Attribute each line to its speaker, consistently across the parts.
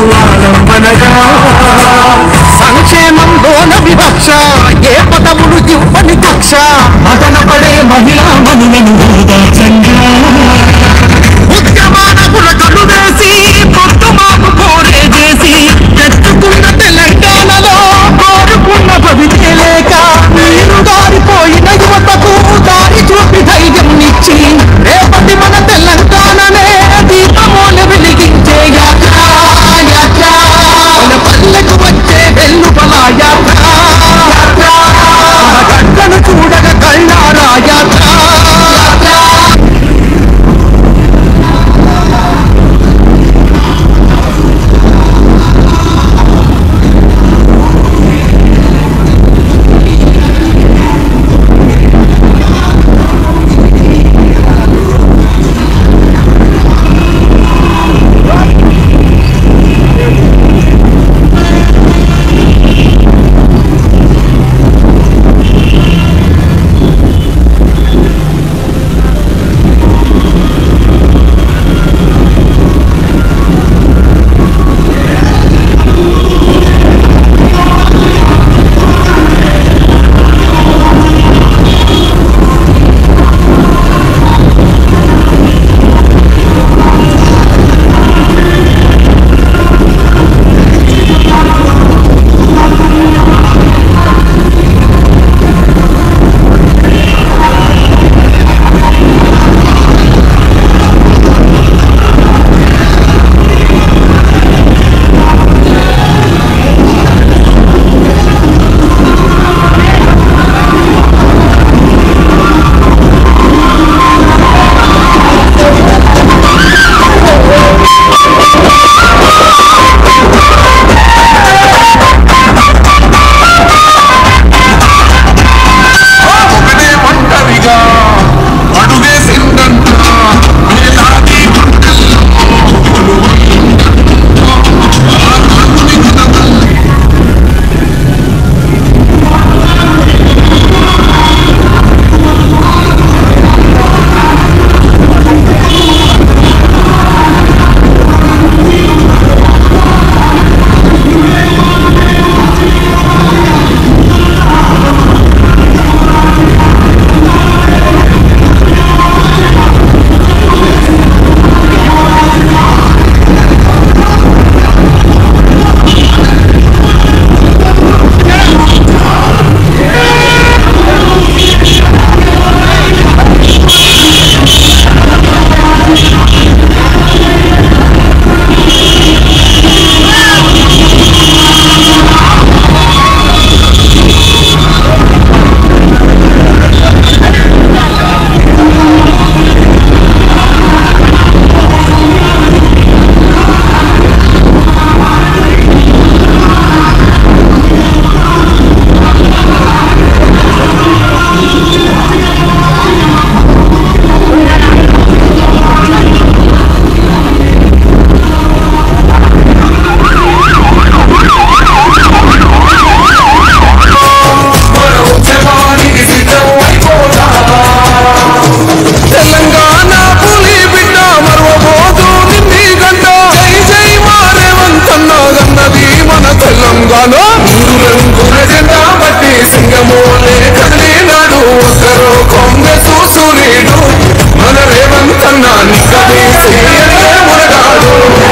Speaker 1: ఆలంబనగా సంక్షేమంలోన వివక్ష ఏ పదములు ఇవ్వని కక్ష మదన పడే మహిళా మనులను ఓదార్చంగా ఉద్యమాన పులకలు వేసి పొద్దుమాపు కోరే చేసి తెచ్చుకున్న తెలంగాణలో కోరుకున్న భవితే లేక నీరు దారిపోయిన యువతకు దారి చూపి ధైర్యం ఇచ్చి రేపటి మన తెలంగాణనే దీపమూల వెలిగించే యాత్ర యాత్ర మన పల్లెకు వచ్చే వెల్లుపల యాత్ర యాత్ర మన గడ్డను చూడగ కళ్ళారా యాత్ర యాత్ర
Speaker 2: ఒకటే ఒంటరిగా అడుగేసిందంట వేలాది గుండెల్లో కొలువుందంట. ఆ కాకుని గుణవల్లి మన ఉద్యమానికి సిద్ధం అయిపోతా. తెలంగాణ పులి బిడ్డ మరవబోదు నిన్ని గంట జై జై మారేవంతన్నదన్నది మన తెలంగాణ మూడు రంగుల జెండా బట్టి సింగమోలే కదిలినాడు ఒకరు కాంగ్రెస్ సూర్యుడు మన రేవంతన్న నిక్కదీసి మునగాడు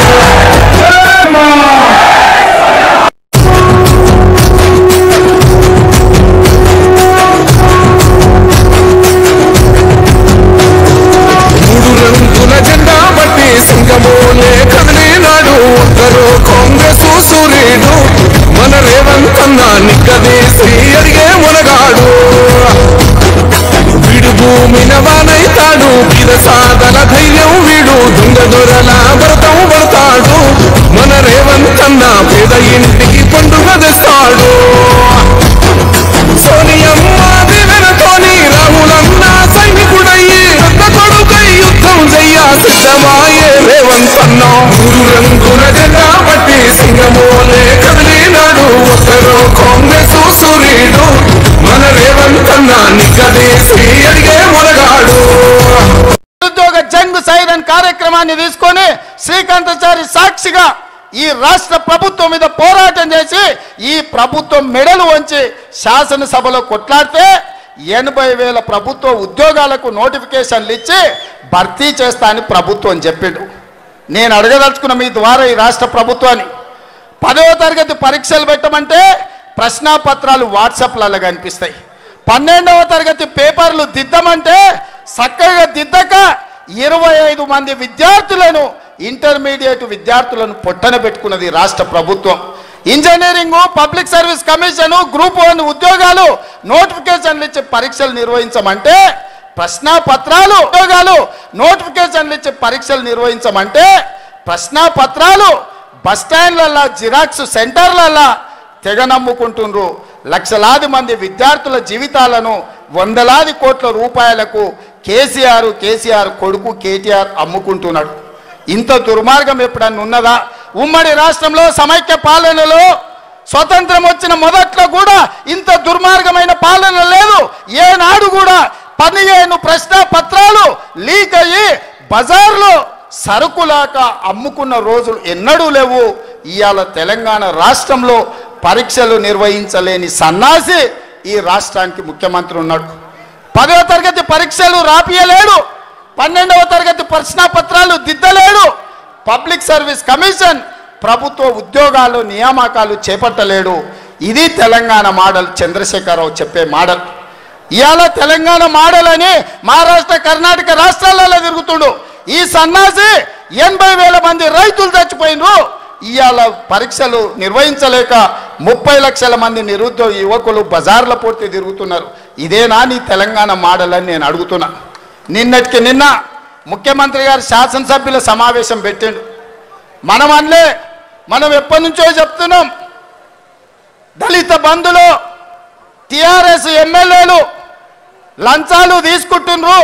Speaker 2: మూడు రంగుల జెండా బట్టి సింగమోలే కదిలినాడు ఒకరు కాంగ్రెస్ సూర్యుడు మన రేవంతన్న నిక్కదీసి అడిగే మునగాడు వీడు భూమిన వానైతాడు వీర సాధన ధైర్యం వీడు దొంగ దొరల వ్రతం పడతాడు మన రేవంతన్న పేద ఇంటికి పండుగ తెస్తాడు సోనియమ్మ దివెనతోని రాహులన్న సైనికుడయ్యి పెద్ద కొడుకై యుద్ధం చెయ్య సిద్ధమాయే రేవంతన్న మూడు రంగుల జెండా బట్టి సింగమోలే కదిలినాడు ఒకరు కాంగ్రెస్ సూర్యుడు మన రేవంతన్న నిక్కదీసి అడిగే మునగాడు
Speaker 3: నిరుద్యోగ జంగ్ సైరన్ కార్యక్రమాన్ని తీసుకొని శ్రీకాంతాచారి సాక్షిగా ఈ రాష్ట్ర ప్రభుత్వం మీద పోరాటం చేసి ఈ ప్రభుత్వం మెడలు వంచి శాసనసభలో కొట్లాడితే ఎనభై వేల ప్రభుత్వ ఉద్యోగాలకు నోటిఫికేషన్లు ఇచ్చి భర్తీ చేస్తా అని ప్రభుత్వం చెప్పిండు నేను అడగదలుచుకున్న మీ ద్వారా ఈ రాష్ట్ర ప్రభుత్వాన్ని పదవ తరగతి పరీక్షలు పెట్టమంటే ప్రశ్నాపత్రాలు వాట్సాప్లలో కనిపిస్తాయి పన్నెండవ తరగతి పేపర్లు దిద్దమంటే చక్కగా దిద్దక ఇరవై ఐదు మంది విద్యార్థులను ఇంటర్మీడియట్ విద్యార్థులను పొట్టన పెట్టుకున్నది రాష్ట్ర ప్రభుత్వం engineering public service commission group one ఉద్యోగాలు నోటిఫికేషన్లు ఇచ్చి పరీక్షలు నిర్వహించమంటే ప్రశ్నాపత్రాలు ఉద్యోగాలు నోటిఫికేషన్లు ఇచ్చి పరీక్షలు నిర్వహించమంటే ప్రశ్నాపత్రాలు బస్ స్టాండ్లల్లో జిరాక్స్ సెంటర్లల్లో తెగ నమ్ముకుంటుండ్రు లక్షలాది మంది విద్యార్థుల జీవితాలను వందలాది కోట్ల రూపాయలకు కేసీఆర్ కేసీఆర్ కొడుకు కేటీఆర్ అమ్ముకుంటున్నాడు ఇంత దుర్మార్గం ఎప్పుడన్నా ఉన్నదా ఉమ్మడి రాష్ట్రంలో సమైక్య పాలనలో స్వతంత్రం వచ్చిన మొదట్లో కూడా ఇంత దుర్మార్గమైన పాలన లేదు ఏనాడు కూడా పదిహేను ప్రశ్న పత్రాలు లీక్ అయ్యి బజార్లో సరుకులాక అమ్ముకున్న రోజులు ఎన్నడూ లేవు ఇవాళ తెలంగాణ రాష్ట్రంలో పరీక్షలు నిర్వహించలేని సన్నాసి ఈ రాష్ట్రానికి ముఖ్యమంత్రి ఉన్నాడు పదవ తరగతి పరీక్షలు రాపియలేడు పన్నెండవ తరగతి ప్రశ్నాపత్రాలు దిద్దలేడు పబ్లిక్ సర్వీస్ కమిషన్ ప్రభుత్వ ఉద్యోగాలు నియామకాలు చేపట్టలేడు ఇది తెలంగాణ మోడల్ చంద్రశేఖరరావు చెప్పే మోడల్ ఇవాళ తెలంగాణ మోడల్ అని మహారాష్ట్ర కర్ణాటక రాష్ట్రాలలో తిరుగుతుండు ఈ సన్నాసి ఎనభై వేల మంది రైతులు చచ్చిపోయినరు ఇవాళ పరీక్షలు నిర్వహించలేక ముప్పై లక్షల మంది నిరుద్యోగ యువకులు బజార్ల పూర్తి తిరుగుతున్నారు ఇదేనా నీ తెలంగాణ మోడల్ అని నేను అడుగుతున్నా నిన్నటికి నిన్న ముఖ్యమంత్రి గారు శాసనసభ్యుల సమావేశం పెట్టిండు మనం అనలే మనం ఎప్పటి నుంచో చెప్తున్నాం దళిత బంధులో టిఆర్ఎస్ ఎమ్మెల్యేలు లంచాలు తీసుకుంటుండ్రు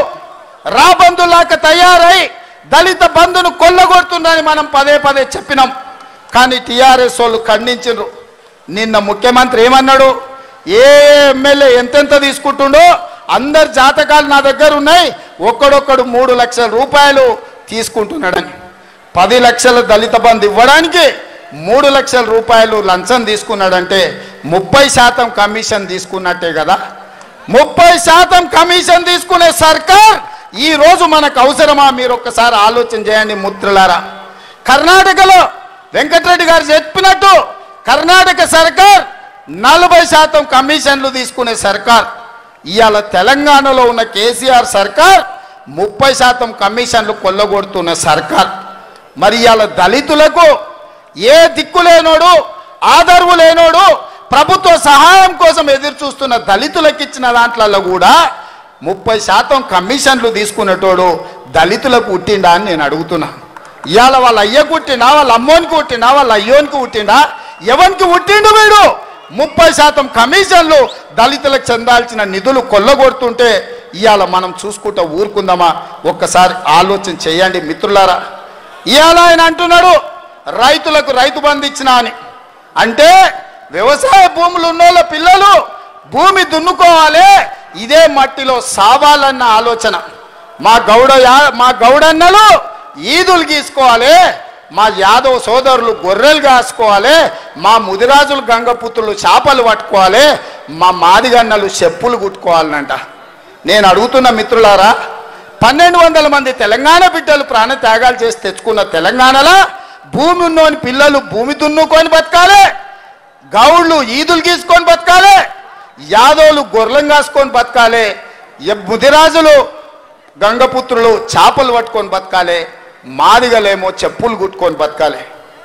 Speaker 3: రాబందులాక తయారై దళిత బంధును కొల్లగొడుతుండ్రని మనం పదే పదే చెప్పినాం కానీ టిఆర్ఎస్ వాళ్ళు ఖండించిండ్రు నిన్న ముఖ్యమంత్రి ఏమన్నాడు ఏ ఎమ్మెల్యే ఎంతెంత తీసుకుంటుండో అందరి జాతకాలు నా దగ్గర ఉన్నాయి ఒక్కడొక్కడు మూడు లక్షల రూపాయలు తీసుకుంటున్నాడని పది లక్షల దళిత బంధు ఇవ్వడానికి మూడు లక్షల రూపాయలు లంచం తీసుకున్నాడంటే ముప్పై శాతం కమిషన్ తీసుకున్నట్టే కదా ముప్పై శాతం కమిషన్ తీసుకునే సర్కార్ ఈ రోజు మనకు అవసరమా మీరు ఒక్కసారి ఆలోచన చేయండి ముత్రులారా కర్ణాటకలో వెంకటరెడ్డి గారు చెప్పినట్టు కర్ణాటక సర్కార్ నలభై శాతం కమిషన్లు తీసుకునే సర్కార్ ఇవాళ తెలంగాణలో ఉన్న కేసీఆర్ సర్కార్ ముప్పై శాతం కమిషన్లు కొల్లగొడుతున్న సర్కార్ మరి ఇవాళ దళితులకు ఏ దిక్కు లేనోడు ఆదర్వు లేనోడు ప్రభుత్వ సహాయం కోసం ఎదురు చూస్తున్న దళితులకు ఇచ్చిన దాంట్లలో కూడా ముప్పై శాతం కమిషన్లు తీసుకునేటోడు దళితులకు పుట్టిండా అని నేను అడుగుతున్నా ఇవాళ వాళ్ళ అయ్య కుట్టిండా వాళ్ళ అమ్మోనికి పుట్టిండా వాళ్ళ అయ్యోనికి పుట్టిండా ఎవరికి పుట్టిండు వీడు ముప్పై శాతం కమిషన్లు దళితులకు చెందాల్సిన నిధులు కొల్లగొడుతుంటే ఇవాళ మనం చూసుకుంటూ ఊరుకుందామా ఒక్కసారి ఆలోచన చేయండి మిత్రులారా ఇవాళ ఆయన అంటున్నాడు రైతులకు రైతు బంధు ఇచ్చిన అని అంటే వ్యవసాయ భూములు ఉన్నోళ్ళ పిల్లలు భూమి దున్నుకోవాలి ఇదే మట్టిలో సావాలన్న ఆలోచన మా గౌడ యా- మా గౌడన్నలు ఈదులు గీసుకోవాలి మా యాదవ్ సోదరులు గొర్రెలు కాసుకోవాలి మా ముదిరాజులు గంగపుత్రులు చేపలు పట్టుకోవాలి మా మాదిగన్నలు చెప్పులు కుట్టుకోవాలనంట నేను అడుగుతున్న మిత్రులారా పన్నెండు వందల మంది తెలంగాణ బిడ్డలు ప్రాణ త్యాగాలు చేసి తెచ్చుకున్న తెలంగాణలో భూమి ఉన్నోని పిల్లలు భూమి దున్నుకొని బతకాలి గౌళ్ళు ఈదులు గీసుకొని బతకాలి యాదవులు గొర్రెలం కాసుకొని బతకాలి ఎ- ముదిరాజులు గంగపుత్రులు చేపలు పట్టుకొని బతకాలి మాదిగలేమో చెప్పులు కుట్టుకొని బతకాలి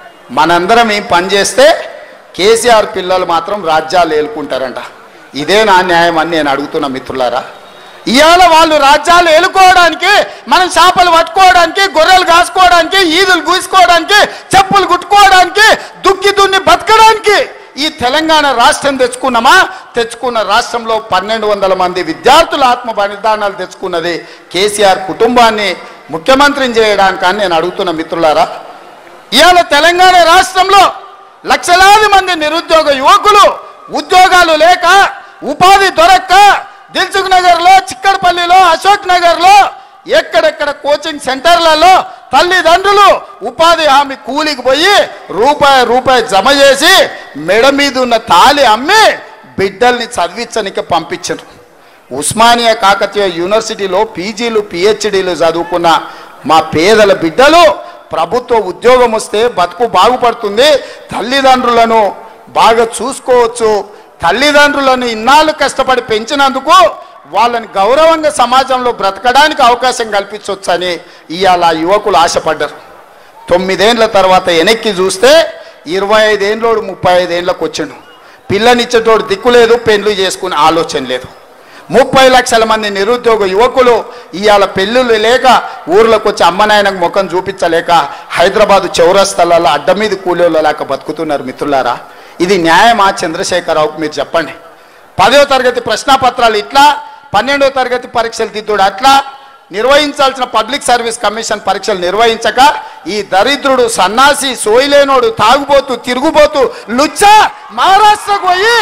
Speaker 3: మనందరం ఏం పని చేస్తే కేసీఆర్ పిల్లలు మాత్రం రాజ్యాలు ఏలుకుంటారంట ఇదే నా న్యాయం అని నేను అడుగుతున్నా మిత్రులారా ఇవాళ వాళ్ళు రాజ్యాలు ఏలుకోవడానికి మనం చేపలు పట్టుకోవడానికి గొర్రెలు కాసుకోవడానికి ఈదులు గూసుకోవడానికి చెప్పులు కుట్టుకోవడానికి దుక్కి దున్ని బతకడానికి ఈ తెలంగాణ రాష్ట్రం తెచ్చుకున్నామా తెచ్చుకున్న రాష్ట్రంలో పన్నెండు వందల మంది విద్యార్థుల ఆత్మ బలిదానాలు తెచ్చుకున్నది కేసీఆర్ కుటుంబాన్ని ముఖ్యమంత్రిని చేయడానికి అని నేను అడుగుతున్న మిత్రులారా ఇవాళ తెలంగాణ రాష్ట్రంలో లక్షలాది మంది నిరుద్యోగ యువకులు ఉద్యోగాలు లేక ఉపాధి దొరక్క దిల్సుఖ్ నగర్లో చిక్కడపల్లిలో అశోక్ నగర్లో ఎక్కడెక్కడ కోచింగ్ సెంటర్లలో తల్లిదండ్రులు ఉపాధి హామీ కూలికి పోయి రూపాయి రూపాయి జమ చేసి మెడ మీద ఉన్న తాలి అమ్మి బిడ్డల్ని చదివించనికి పంపించారు ఉస్మానియా కాకతీయ యూనివర్సిటీలో పీజీలు పిహెచ్డీలు చదువుకున్న మా పేదల బిడ్డలు ప్రభుత్వ ఉద్యోగం వస్తే బతుకు బాగుపడుతుంది తల్లిదండ్రులను బాగా చూసుకోవచ్చు తల్లిదండ్రులను ఇన్నాళ్ళు కష్టపడి పెంచినందుకు వాళ్ళని గౌరవంగా సమాజంలో బ్రతకడానికి అవకాశం కల్పించవచ్చని ఇవాళ యువకులు ఆశపడ్డారు తొమ్మిదేండ్ల తర్వాత వెనక్కి చూస్తే ఇరవై ఐదేండ్లోడు ముప్పై ఐదేండ్లకు వచ్చిండు పిల్లనిచ్చేటోడు దిక్కు లేదు పెళ్లి చేసుకునే ఆలోచన లేదు ముప్పై లక్షల మంది నిరుద్యోగ యువకులు ఇవాళ పెళ్ళిళ్ళు లేక ఊర్లోకి వచ్చి అమ్మనాయనకు ముఖం చూపించలేక హైదరాబాదు చౌరస్తలలో అడ్డ మీద కూలీలు లేక బతుకుతున్నారు మిత్రులారా ఇది న్యాయమా చంద్రశేఖరరావుకు మీరు చెప్పండి పదో తరగతి ప్రశ్నాపత్రాలు ఇట్లా పన్నెండో తరగతి పరీక్షలు దిద్దుడు అట్లా నిర్వహించాల్సిన పబ్లిక్ సర్వీస్ కమిషన్ పరీక్షలు నిర్వహించక ఈ దరిద్రుడు సన్నాసి సోయిలేనోడు తాగుబోతూ తిరుగుబోతూ లుచ్చా మహారాష్ట్రకు పోయి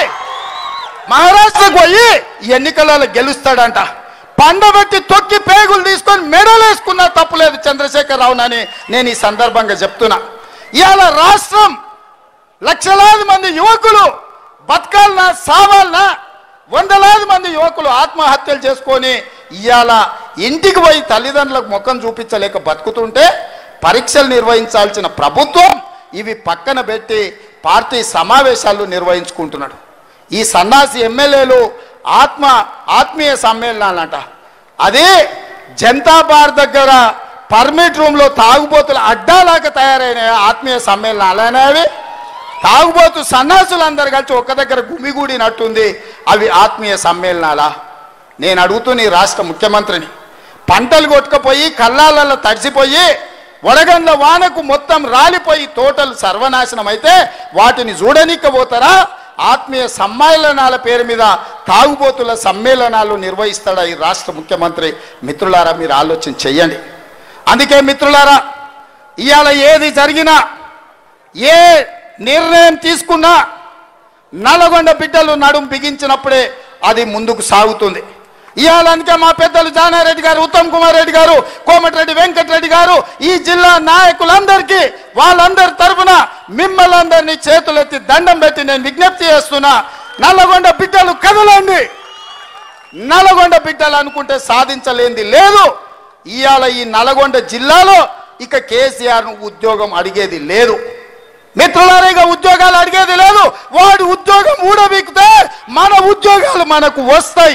Speaker 3: మహారాష్ట్రకు పోయి ఈ ఎన్నికలలో గెలుస్తాడంట పండబెట్టి తొక్కి పేగులు తీసుకొని మెడలు వేసుకున్నా తప్పులేదు చంద్రశేఖర్ రావునని నేను ఈ సందర్భంగా చెప్తున్నా ఇవాళ రాష్ట్రం లక్షలాది మంది యువకులు బతకాలనా సావాలనా వందలాది మంది యువకులు ఆత్మహత్యలు చేసుకొని ఇవాళ ఇంటికి పోయి తల్లిదండ్రులకు ముఖం చూపించలేక బతుకుతుంటే పరీక్షలు నిర్వహించాల్సిన ప్రభుత్వం ఇవి పక్కన పెట్టి పార్టీ సమావేశాలు నిర్వహించుకుంటున్నాడు ఈ సన్నాసి ఎమ్మెల్యేలు ఆత్మ ఆత్మీయ సమ్మేళనాలంట అదే జనతా బార్ దగ్గర పర్మిట్ రూమ్లో తాగుబోతుల అడ్డాలాగా తయారైన ఆత్మీయ సమ్మేళనాలు అనేవి తాగుబోతు సన్నాసులు అందరు కలిసి ఒక దగ్గర గుమిగూడినట్టుంది అవి ఆత్మీయ సమ్మేళనాలా నేను అడుగుతున్న ఈ రాష్ట్ర ముఖ్యమంత్రిని పంటలు కొట్టుకపోయి కళ్ళాలలో తడిసిపోయి వడగండ్ల వానకు మొత్తం రాలిపోయి తోటలు సర్వనాశనం అయితే వాటిని చూడనికపోతారా ఆత్మీయ సమ్మేళనాల పేరు మీద తాగుబోతుల సమ్మేళనాలు నిర్వహిస్తాడా ఈ రాష్ట్ర ముఖ్యమంత్రి మిత్రులారా మీరు ఆలోచన చెయ్యండి అందుకే మిత్రులారా ఇవాళ ఏది జరిగినా ఏ నిర్ణయం తీసుకున్నా నల్గొండ బిడ్డలు నడుం బిగించినప్పుడే అది ముందుకు సాగుతుంది ఇవాళ అందుకే మా పెద్దలు జానారెడ్డి గారు ఉత్తమ్ కుమార్ రెడ్డి గారు కోమటిరెడ్డి వెంకటరెడ్డి గారు ఈ జిల్లా నాయకులందరికీ వాళ్ళందరి తరఫున మిమ్మల్ని అందరినీ చేతులెత్తి దండం పెట్టి నేను విజ్ఞప్తి చేస్తున్నా నల్లగొండ బిడ్డలు కదలండి నల్గొండ బిడ్డలు అనుకుంటే సాధించలేంది లేదు ఇవాళ ఈ నల్గొండ జిల్లాలో ఇక కేసీఆర్ ఉద్యోగం అడిగేది లేదు మిత్రులారేగా ఉద్యోగాలు అడిగేది లేదు వాడు ఉద్యోగం ఊడబీకితే మన ఉద్యోగాలు మనకు వస్తాయి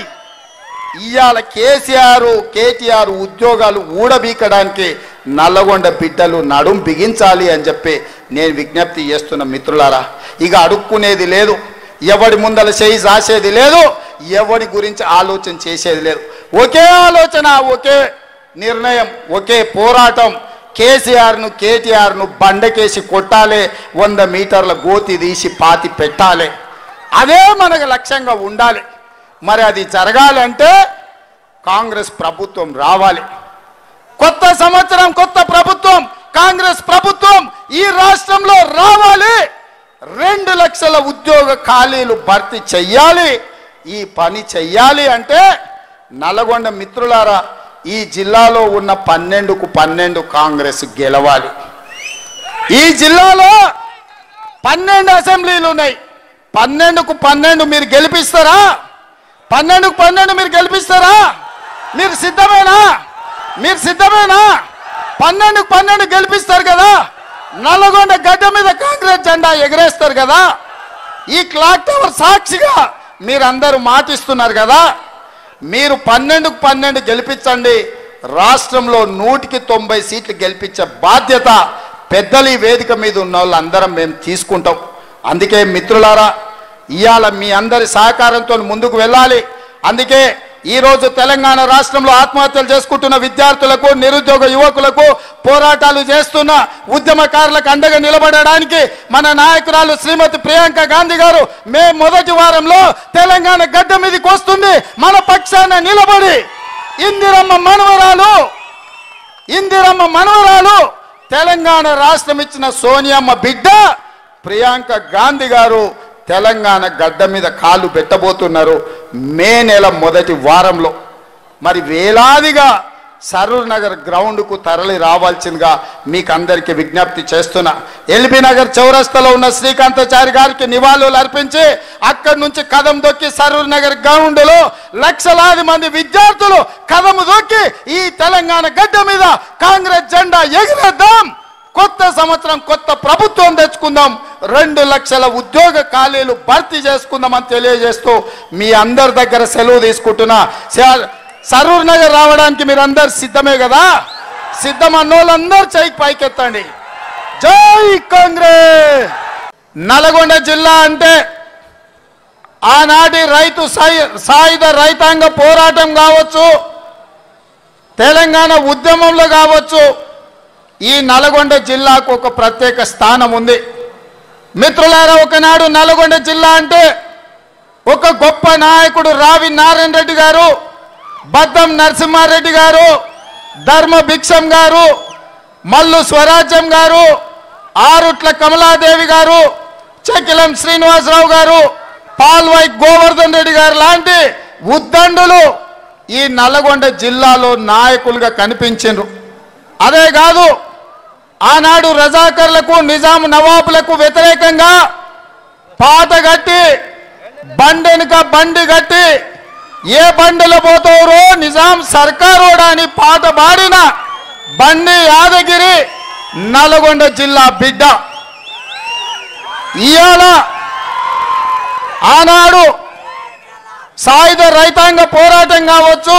Speaker 3: ఇవాళ కేసీఆర్ కేటీఆర్ ఉద్యోగాలు ఊడబీకడానికి నల్లగొండ బిడ్డలు నడుం బిగించాలి అని చెప్పి నేను విజ్ఞప్తి చేస్తున్న మిత్రులారా ఇక అడుక్కునేది లేదు ఎవడి ముందల చేయి రాసేది లేదు ఎవడి గురించి ఆలోచన చేసేది లేదు ఒకే ఆలోచన ఒకే నిర్ణయం ఒకే పోరాటం కేసీఆర్ను కేటీఆర్ను బండకేసి కొట్టాలి వంద మీటర్ల గోతి తీసి పాతి పెట్టాలి అదే మనకు లక్ష్యంగా ఉండాలి మరి అది జరగాలంటే కాంగ్రెస్ ప్రభుత్వం రావాలి కొత్త సంవత్సరం కొత్త ప్రభుత్వం కాంగ్రెస్ ప్రభుత్వం ఈ రాష్ట్రంలో రావాలి రెండు లక్షల ఉద్యోగ ఖాళీలు భర్తీ చెయ్యాలి ఈ పని చెయ్యాలి అంటే నల్గొండ మిత్రులారా ఈ జిల్లాలో ఉన్న పన్నెండుకు పన్నెండు కాంగ్రెస్ గెలవాలి ఈ జిల్లాలో పన్నెండు అసెంబ్లీలు ఉన్నాయి పన్నెండుకు పన్నెండు మీరు గెలిపిస్తారా పన్నెండుకు పన్నెండు మీరు గెలిపిస్తారా మీరు సిద్ధమేనా మీరు సిద్ధమేనా పన్నెండుకు పన్నెండు గెలిపిస్తారు కదా నల్లగొండ గడ్డ మీద కాంగ్రెస్ జెండా ఎగరేస్తారు కదా ఈ క్లాక్ టవర్ సాక్షిగా మీరందరూ మాటిస్తున్నారు కదా మీరు పన్నెండుకు పన్నెండు గెలిపించండి రాష్ట్రంలో నూటికి తొంభై సీట్లు గెలిపించే బాధ్యత పెద్దలు ఈ వేదిక మీద ఉన్న వాళ్ళందరం మేము తీసుకుంటాం అందుకే మిత్రులారా ఇవాళ మీ అందరి సహకారంతో ముందుకు వెళ్ళాలి అందుకే ఈ రోజు తెలంగాణ రాష్ట్రంలో ఆత్మహత్యలు చేసుకుంటున్న విద్యార్థులకు నిరుద్యోగ యువకులకు పోరాటాలు చేస్తున్న ఉద్యమకారులకు అండగా నిలబడడానికి మన నాయకురాలు శ్రీమతి ప్రియాంక గాంధీ గారు మే మొదటి వారంలో తెలంగాణ గడ్డ మీదకి వస్తుంది మన పక్షాన నిలబడి ఇందిరమ్మ మనవరాలు ఇందిరమ్మ మనవరాలు తెలంగాణ రాష్ట్రం ఇచ్చిన సోనియమ్మ బిడ్డ ప్రియాంక గాంధీ గారు తెలంగాణ గడ్డ మీద కాలు పెట్టబోతున్నారు మే నెల మొదటి వారంలో మరి వేలాదిగా సరూర్ నగర్ గ్రౌండ్కు తరలి రావాల్సిందిగా మీకు అందరికీ విజ్ఞప్తి చేస్తున్నా ఎల్బీ నగర్ చౌరస్తాలో ఉన్న శ్రీకాంతాచారి గారికి నివాళులు అర్పించి అక్కడి నుంచి కదం దొక్కి సరూర్ నగర్ గ్రౌండ్లో లక్షలాది మంది విద్యార్థులు కదము దొక్కి ఈ తెలంగాణ గడ్డ మీద కాంగ్రెస్ జెండా ఎగిరేద్దాం కొత్త సంవత్సరం కొత్త ప్రభుత్వం తెచ్చుకుందాం రెండు లక్షల ఉద్యోగ ఖాళీలు భర్తీ చేసుకుందామని తెలియజేస్తూ మీ అందరి దగ్గర సెలవు తీసుకుంటున్నా స- సరూర్ నగర్ రావడానికి మీరు అందరు సిద్ధమే కదా సిద్ధం అన్నోళ్ళందరూ చేయి పైకెత్తండి జై కాంగ్రెస్ నల్గొండ జిల్లా అంటే ఆనాటి రైతు సాయ- సాయుధ రైతాంగ పోరాటం కావచ్చు తెలంగాణ ఉద్యమంలో కావచ్చు ఈ నల్గొండ జిల్లాకు ఒక ప్రత్యేక స్థానం ఉంది మిత్రులారా ఒకనాడు నల్గొండ జిల్లా అంటే ఒక గొప్ప నాయకుడు రావి నారాయణ రెడ్డి గారు బద్దం నరసింహారెడ్డి గారు ధర్మ భిక్షం గారు మల్లు స్వరాజ్యం గారు ఆరుట్ల కమలాదేవి గారు చకిలం శ్రీనివాసరావు గారు పాల్వై గోవర్ధన్ రెడ్డి గారు లాంటి ఉద్దండులు ఈ నల్గొండ జిల్లాలో నాయకులుగా కనిపించిండ్రు అదే కాదు ఆనాడు రజాకర్లకు నిజాం నవాబులకు వ్యతిరేకంగా పాత కట్టి బండెనుక బండి కట్టి ఏ బండిలో పోతారో నిజాం సర్కారోడా అని పాట పాడిన బండి యాదగిరి నల్గొండ జిల్లా బిడ్డ ఇవాళ ఆనాడు సాయుధ రైతాంగ పోరాటం కావచ్చు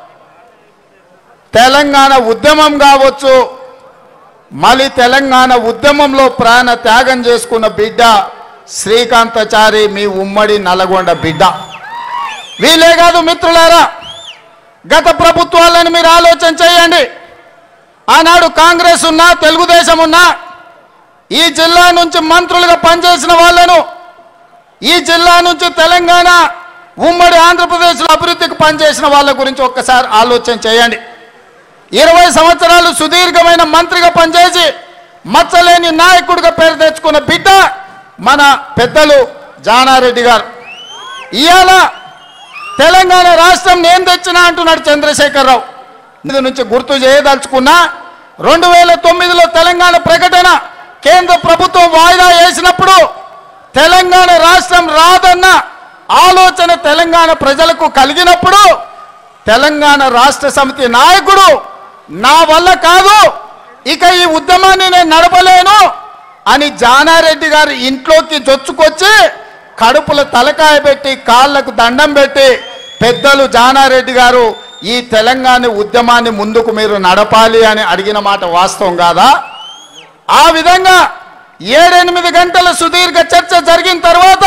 Speaker 3: తెలంగాణ ఉద్యమం కావచ్చు మళ్ళీ తెలంగాణ ఉద్యమంలో ప్రాణ త్యాగం చేసుకున్న బిడ్డ శ్రీకాంతచారి మీ ఉమ్మడి నల్గొండ బిడ్డ వీలే కాదు మిత్రులారా గత ప్రభుత్వాలను మీరు ఆలోచన చేయండి ఆనాడు కాంగ్రెస్ ఉన్నా తెలుగుదేశం ఉన్నా ఈ జిల్లా నుంచి మంత్రులుగా పనిచేసిన వాళ్ళను ఈ జిల్లా నుంచి తెలంగాణ ఉమ్మడి ఆంధ్రప్రదేశ్లో అభివృద్ధికి పనిచేసిన వాళ్ళ గురించి ఒక్కసారి ఆలోచన చేయండి ఇరవై సంవత్సరాలు సుదీర్ఘమైన మంత్రిగా పనిచేసి మచ్చలేని నాయకుడిగా పేరు తెచ్చుకున్న బిడ్డ మన పెద్దలు జానారెడ్డి గారు ఇవాళ తెలంగాణ రాష్ట్రం నేను తెచ్చినా అంటున్నాడు చంద్రశేఖరరావు ఇది నుంచి గుర్తు చేయదలుచుకున్నా రెండు వేల తొమ్మిదిలో తెలంగాణ ప్రకటన కేంద్ర ప్రభుత్వం వాయిదా వేసినప్పుడు తెలంగాణ రాష్ట్రం రాదన్న ఆలోచన తెలంగాణ ప్రజలకు కలిగినప్పుడు తెలంగాణ రాష్ట్ర సమితి నాయకుడు నా వల్ల కాదు ఇక ఈ ఉద్యమాన్ని నేను నడపలేను అని జానారెడ్డి గారి ఇంట్లోకి జొచ్చుకొచ్చి కడుపుల తలకాయ పెట్టి కాళ్ళకు దండం పెట్టి పెద్దలు జానారెడ్డి గారు ఈ తెలంగాణ ఉద్యమాన్ని ముందుకు మీరు నడపాలి అని అడిగిన మాట వాస్తవం కాదా ఆ విధంగా ఏడెనిమిది గంటల సుదీర్ఘ చర్చ జరిగిన తర్వాత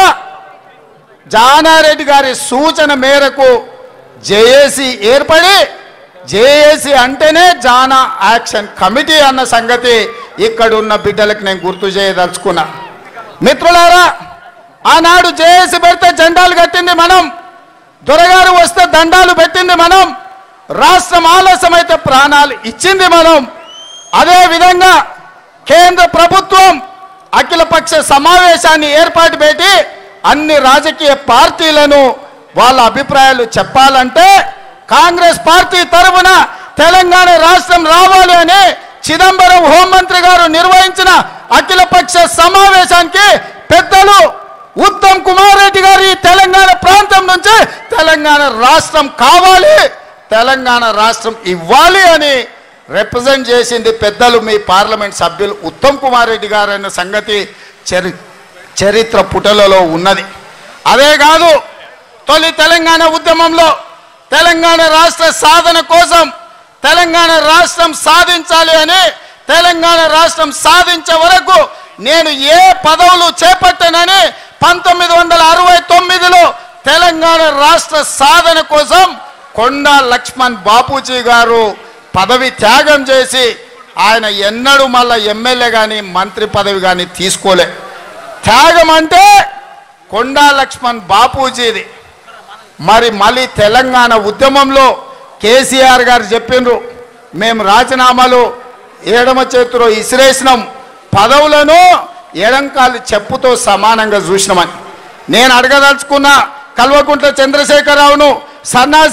Speaker 3: జానారెడ్డి గారి సూచన మేరకు జేఏసీ ఏర్పడి జేఏసీ అంటేనే జానా యాక్షన్ కమిటీ అన్న సంగతి ఇక్కడ ఉన్న బిడ్డలకు నేను గుర్తు చేయదలుచుకున్నా మిత్రులారా ఆనాడు జేఏసీ పెడితే జెండాలు కట్టింది మనం దొరగారు వస్తే దండాలు పెట్టింది మనం రాష్ట్రం ఆలస్యమైతే ప్రాణాలు ఇచ్చింది మనం అదే విధంగా కేంద్ర ప్రభుత్వం అఖిలపక్ష సమావేశాన్ని ఏర్పాటు పెట్టి అన్ని రాజకీయ పార్టీలను వాళ్ళ అభిప్రాయాలు చెప్పాలంటే కాంగ్రెస్ పార్టీ తరఫున తెలంగాణ రాష్ట్రం రావాలి అని చిదంబరం హోంమంత్రి గారు నిర్వహించిన అఖిలపక్ష సమావేశానికి పెద్దలు ఉత్తమ్ కుమార్ రెడ్డి గారు ఈ తెలంగాణ ప్రాంతం నుంచి తెలంగాణ రాష్ట్రం కావాలి తెలంగాణ రాష్ట్రం ఇవ్వాలి అని రిప్రజెంట్ చేసింది పెద్దలు మీ పార్లమెంట్ సభ్యులు ఉత్తమ్ కుమార్ రెడ్డి గారు అన్న సంగతి చరి చరిత్ర పుటలలో ఉన్నది అదే కాదు తొలి తెలంగాణ ఉద్యమంలో తెలంగాణ రాష్ట్ర సాధన కోసం తెలంగాణ రాష్ట్రం సాధించాలి అని తెలంగాణ రాష్ట్రం సాధించే వరకు నేను ఏ పదవులు చేపట్టనని పంతొమ్మిది వందల అరవై తొమ్మిదిలో తెలంగాణ రాష్ట్ర సాధన కోసం కొండా లక్ష్మణ్ బాపూజీ గారు పదవి త్యాగం చేసి ఆయన ఎన్నడూ మళ్ళా ఎమ్మెల్యే కానీ మంత్రి పదవి కానీ తీసుకోలే త్యాగం అంటే కొండా లక్ష్మణ్ బాపూజీది మరి మళ్ళీ తెలంగాణ ఉద్యమంలో కేసీఆర్ గారు చెప్పిండ్రు మేము రాజీనామాలు ఎడమ చేతిలో ఇసిరేసినాం పదవులను ఎడంకాలు చెప్పుతో సమానంగా చూసినామని నేను అడగదలుచుకున్న కల్వకుంట్ల చంద్రశేఖరరావును సన్నాసి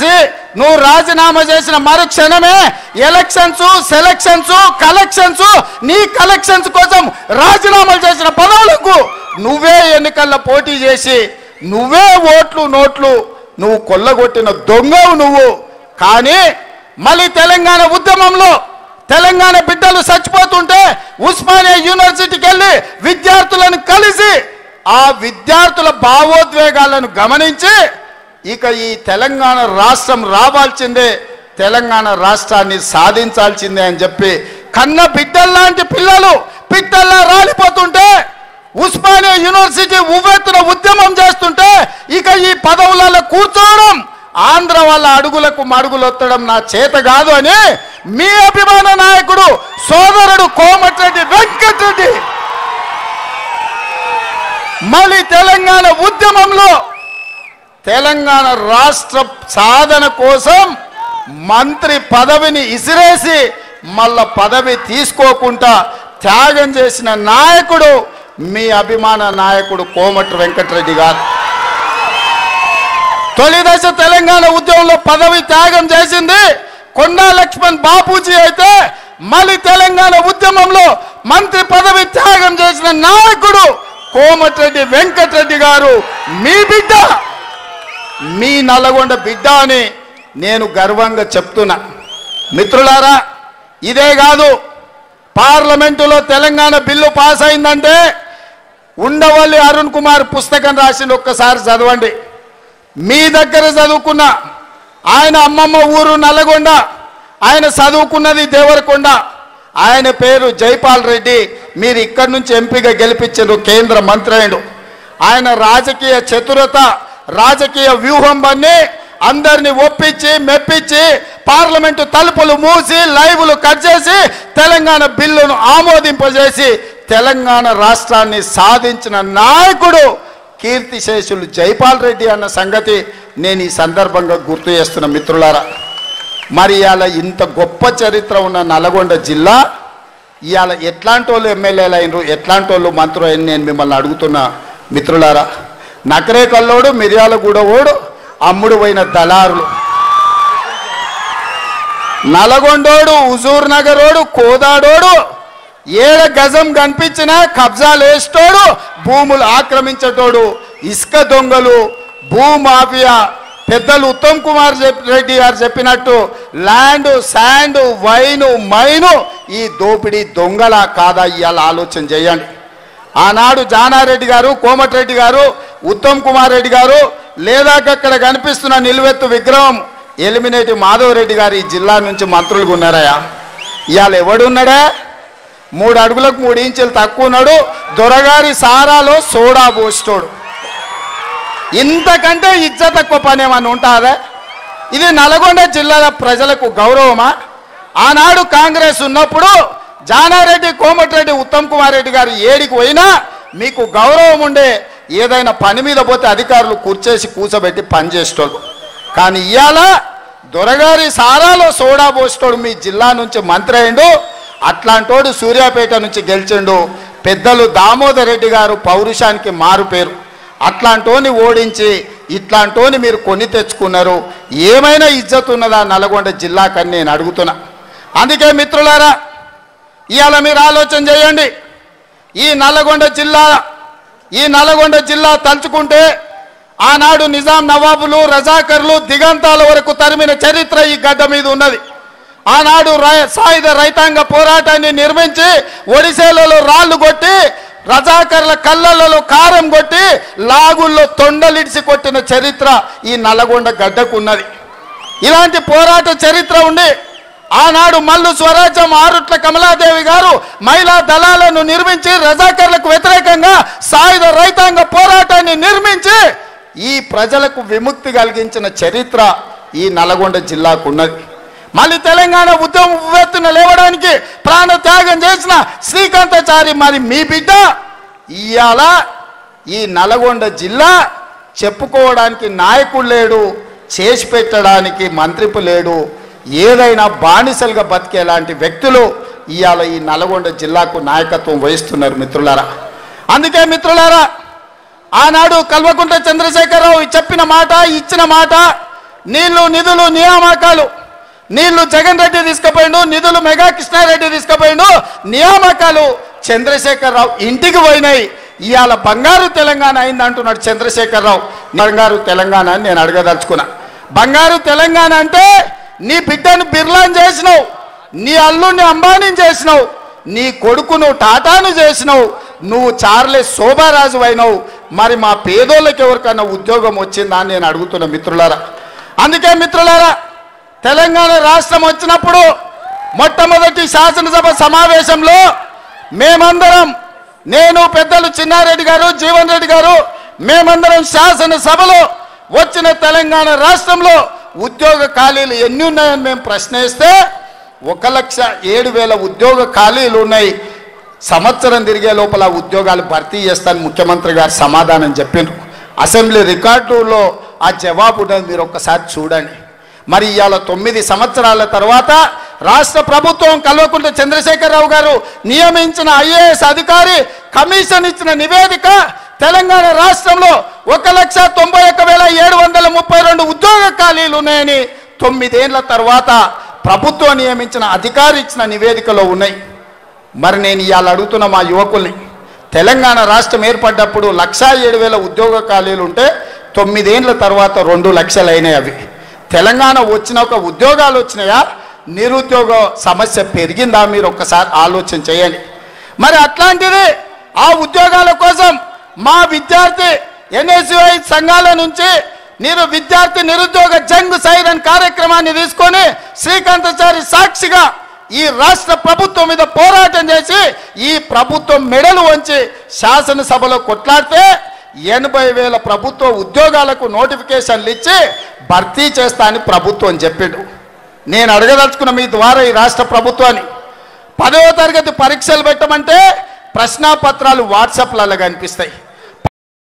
Speaker 3: నువ్వు రాజీనామా చేసిన మరుక్షణమే ఎలక్షన్స్ సెలక్షన్స్ కలెక్షన్స్ నీ కలెక్షన్స్ కోసం రాజీనామాలు చేసిన పదవులకు నువ్వే ఎన్నికల్లో పోటీ చేసి నువ్వే ఓట్లు నోట్లు నువ్వు కొల్లగొట్టిన దొంగవు నువ్వు కానీ మళ్ళీ తెలంగాణ ఉద్యమంలో తెలంగాణ బిడ్డలు చచ్చిపోతుంటే ఉస్మానియా యూనివర్సిటీకి వెళ్ళి విద్యార్థులను కలిసి ఆ విద్యార్థుల భావోద్వేగాలను గమనించి ఇక ఈ తెలంగాణ రాష్ట్రం రావాల్సిందే తెలంగాణ రాష్ట్రాన్ని సాధించాల్సిందే అని చెప్పి కన్న బిడ్డల్లాంటి పిల్లలు పిట్టల్లా రాలిపోతుంటే ఉస్మానియా యూనివర్సిటీ ఉవ్వెత్తున ఉద్యమం చేస్తుంటే ఇక ఈ పదవులలో కూర్చోవడం ఆంధ్ర వాళ్ళ అడుగులకు మడుగులొత్తడం నా చేత కాదు అని మీ అభిమాన నాయకుడు సోదరుడు కోమటిరెడ్డి వెంకటరెడ్డి మళ్ళీ తెలంగాణ ఉద్యమంలో తెలంగాణ రాష్ట్ర సాధన కోసం మంత్రి పదవిని ఇసిరేసి మళ్ళా పదవి తీసుకోకుండా త్యాగం చేసిన నాయకుడు మీ అభిమాన నాయకుడు కోమటి వెంకటరెడ్డి గారు తొలి దశ తెలంగాణ ఉద్యమంలో పదవి త్యాగం చేసింది కొండా లక్ష్మణ్ బాపూజీ అయితే మళ్ళీ తెలంగాణ ఉద్యమంలో మంత్రి పదవి త్యాగం చేసిన నాయకుడు కోమటిరెడ్డి వెంకటరెడ్డి గారు మీ బిడ్డ మీ నల్లగొండ బిడ్డ అని నేను గర్వంగా చెప్తున్నా మిత్రులారా ఇదే కాదు పార్లమెంటులో తెలంగాణ బిల్లు పాస్ అయిందంటే ఉండవల్లి అరుణ్ కుమార్ పుస్తకం రాసింది ఒక్కసారి చదవండి మీ దగ్గర చదువుకున్న ఆయన అమ్మమ్మ ఊరు నల్లగొండ ఆయన చదువుకున్నది దేవరకొండ ఆయన పేరు జైపాల్ రెడ్డి మీరు ఇక్కడి నుంచి ఎంపీగా గెలిపించారు కేంద్ర మంత్రి అయ్యిండు ఆయన రాజకీయ చతురత రాజకీయ వ్యూహం బన్ని అందరిని ఒప్పించి మెప్పించి పార్లమెంటు తలుపులు మూసి లైవ్లు కట్ చేసి తెలంగాణ బిల్లును ఆమోదింపజేసి తెలంగాణ రాష్ట్రాన్ని సాధించిన నాయకుడు కీర్తిశేషులు జైపాల్ రెడ్డి అన్న సంగతి నేను ఈ సందర్భంగా గుర్తు చేస్తున్న మిత్రులారా మరి ఇవాళ ఇంత గొప్ప చరిత్ర ఉన్న నల్గొండ జిల్లా ఇవాళ ఎట్లాంటి వాళ్ళు ఎమ్మెల్యేలు అయినరు ఎట్లాంటి వాళ్ళు మంత్రులు అయిన నేను మిమ్మల్ని అడుగుతున్నా మిత్రులారా నకరే కల్లోడు మిర్యాల ఓడు అమ్ముడు పోయిన దళారులు నల్గొండోడు హుజూర్ నగరోడు కోదాడోడు ఏడ గజం కనిపించినా కబ్జాలు వేస్తోడు భూములు ఆక్రమించేటోడు ఇసుక దొంగలు భూ మాఫియా పెద్దలు ఉత్తమ్ కుమార్ చెప్- రెడ్డి గారు చెప్పినట్టు ల్యాండ్ శాండ్ వైను మైను ఈ దోపిడీ దొంగల కాదా ఇవాళ ఆలోచన చేయండి ఆనాడు జానారెడ్డి గారు కోమటిరెడ్డి గారు ఉత్తమ్ కుమార్ రెడ్డి గారు లేదా అక్కడ కనిపిస్తున్న నిలువెత్తు విగ్రహం ఎలిమినేటి మాధవ్ రెడ్డి గారు ఈ జిల్లా నుంచి మంత్రులుగా ఉన్నారయ్యా ఇవాళ ఎవడున్నాడా మూడు అడుగులకు మూడు ఇంచులు తక్కువ ఉన్నాడు దొరగారి సారాలో సోడా పోస్టోడు ఇంతకంటే ఇజ్జ తక్కువ పని ఏమన్నా ఉంటుందా ఇది నల్గొండ జిల్లాల ప్రజలకు గౌరవమా ఆనాడు కాంగ్రెస్ ఉన్నప్పుడు జానారెడ్డి కోమటిరెడ్డి ఉత్తమ్ కుమార్ రెడ్డి గారు ఏడికి పోయినా మీకు గౌరవం ఉండే ఏదైనా పని మీద పోతే అధికారులు కూర్చేసి కూర్చోబెట్టి పని చేసేటోళ్ళు కానీ ఇవాళ దొరగారి సారాలో సోడా పోసేటోడు మీ జిల్లా నుంచి మంత్రి అయిండు అట్లాంటోడు సూర్యాపేట నుంచి గెలిచిండు పెద్దలు దామోదర్ రెడ్డి గారు పౌరుషానికి మారు పేరు అట్లాంటోని ఓడించి ఇట్లాంటోని మీరు కొని తెచ్చుకున్నారు ఏమైనా ఇజ్జత్ ఉన్నదా నల్గొండ జిల్లాకని నేను అడుగుతున్నా అందుకే మిత్రులారా ఇవాళ మీరు ఆలోచన చేయండి ఈ నల్లగొండ జిల్లా ఈ నల్లగొండ జిల్లా తలుచుకుంటే ఆనాడు నిజాం నవాబులు రజాకర్లు దిగంతాల వరకు తరిమిన చరిత్ర ఈ గడ్డ మీద ఉన్నది ఆనాడు రై- సాయుధ రైతాంగ పోరాటాన్ని నిర్మించి ఒడిసేలలో రాళ్ళు కొట్టి రజాకర్ల కళ్ళలలో కారం కొట్టి లాగుల్లో తొండలిడిసి కొట్టిన చరిత్ర ఈ నల్లగొండ గడ్డకు ఉన్నది ఇలాంటి పోరాట చరిత్ర ఉండి ఆనాడు మల్లు స్వరాజ్యం ఆరుట్ల కమలాదేవి గారు మహిళా దళాలను నిర్మించి రజాకర్లకు వ్యతిరేకంగా సాయుధ రైతాంగ పోరాటాన్ని నిర్మించి ఈ ప్రజలకు విముక్తి కలిగించిన చరిత్ర ఈ నల్గొండ జిల్లాకు ఉన్నది మళ్ళీ తెలంగాణ ఉద్యమం ఉవ్వెత్తున లేవడానికి ప్రాణ త్యాగం చేసిన శ్రీకాంతాచారి మరి మీ బిడ్డ ఇవాళ ఈ నల్గొండ జిల్లా చెప్పుకోవడానికి నాయకుడు లేడు చేసి పెట్టడానికి మంత్రిపు లేడు ఏదైనా బానిసలుగా బతికేలాంటి వ్యక్తులు ఇవాళ ఈ నల్గొండ జిల్లాకు నాయకత్వం వహిస్తున్నారు మిత్రులారా అందుకే మిత్రులారా ఆనాడు కల్వకుంట్ల చంద్రశేఖరరావు చెప్పిన మాట ఇచ్చిన మాట నీళ్లు నిధులు నియామకాలు నీళ్లు జగన్ రెడ్డి తీసుకుపోయిండు నిధులు మెగా కృష్ణారెడ్డి తీసుకుపోయిండు నియామకాలు చంద్రశేఖరరావు ఇంటికి పోయినాయి ఇవాళ బంగారు తెలంగాణ అయింది అంటున్నాడు చంద్రశేఖరరావు బంగారు తెలంగాణ అని నేను అడగదలుచుకున్నా బంగారు తెలంగాణ అంటే నీ బిడ్డను బిర్లాన్ చేసినావు నీ అల్లుడిని అంబానీని చేసినావు నీ కొడుకును టాటాను చేసినావు నువ్వు చార్లెస్ శోభారాజు అయినావు మరి మా పేదోళ్ళకి ఎవరికన్నా ఉద్యోగం వచ్చిందా అని నేను అడుగుతున్నా మిత్రులారా అందుకే మిత్రులారా తెలంగాణ రాష్ట్రం వచ్చినప్పుడు మొట్టమొదటి శాసనసభ సమావేశంలో మేమందరం నేను పెద్దలు చిన్నారెడ్డి గారు జీవన్ రెడ్డి గారు మేమందరం శాసనసభలో వచ్చిన తెలంగాణ రాష్ట్రంలో ఉద్యోగ ఖాళీలు ఎన్ని ఉన్నాయని మేము ప్రశ్నిస్తే ఒక లక్ష ఏడు వేల ఉద్యోగ ఖాళీలు ఉన్నాయి సంవత్సరం తిరిగే లోపల ఉద్యోగాలు భర్తీ చేస్తాను ముఖ్యమంత్రి గారు సమాధానం చెప్పిండ్రు అసెంబ్లీ రికార్డులో ఆ జవాబు ఉన్నది మీరు ఒక్కసారి చూడండి మరి ఇవాళ తొమ్మిది సంవత్సరాల తర్వాత రాష్ట్ర ప్రభుత్వం కల్వకుంట్ల చంద్రశేఖరరావు గారు నియమించిన ఐఏఎస్ అధికారి కమిషన్ ఇచ్చిన నివేదిక తెలంగాణ రాష్ట్రంలో ఒక లక్ష తొంభై ఒక్క వేల ఏడు వందల ముప్పై రెండు ఉద్యోగ ఖాళీలు ఉన్నాయని తొమ్మిదేళ్ల తర్వాత ప్రభుత్వం నియమించిన అధికారి ఇచ్చిన నివేదికలో ఉన్నాయి మరి నేను ఇవాళ అడుగుతున్న మా యువకుల్ని తెలంగాణ రాష్ట్రం ఏర్పడ్డప్పుడు లక్షా ఏడు వేల ఉద్యోగ ఖాళీలు ఉంటే తొమ్మిదేండ్ల తర్వాత రెండు లక్షలు అయినాయి అవి తెలంగాణ వచ్చిన ఒక ఉద్యోగాలు వచ్చినాయా నిరుద్యోగ సమస్య పెరిగిందా మీరు ఒక్కసారి ఆలోచన చేయండి మరి అట్లాంటిది ఆ ఉద్యోగాల కోసం మా విద్యార్థి ఎన్ఎస్యుఐ సంఘాల నుంచి మీరు విద్యార్థి నిరుద్యోగ జంగ్ సైరన్ కార్యక్రమాన్ని తీసుకొని శ్రీకాంతాచారి సాక్షిగా ఈ రాష్ట్ర ప్రభుత్వం మీద పోరాటం చేసి ఈ ప్రభుత్వం మెడలు వంచి శాసనసభలో కొట్లాడితే ఎనభై వేల ప్రభుత్వ ఉద్యోగాలకు నోటిఫికేషన్లు ఇచ్చి భర్తీ చేస్తా అని ప్రభుత్వం చెప్పిండు నేను అడగదలుచుకున్న మీ ద్వారా ఈ రాష్ట్ర ప్రభుత్వాన్ని పదవ తరగతి పరీక్షలు పెట్టమంటే ప్రశ్నాపత్రాలు వాట్సాప్లలో కనిపిస్తాయి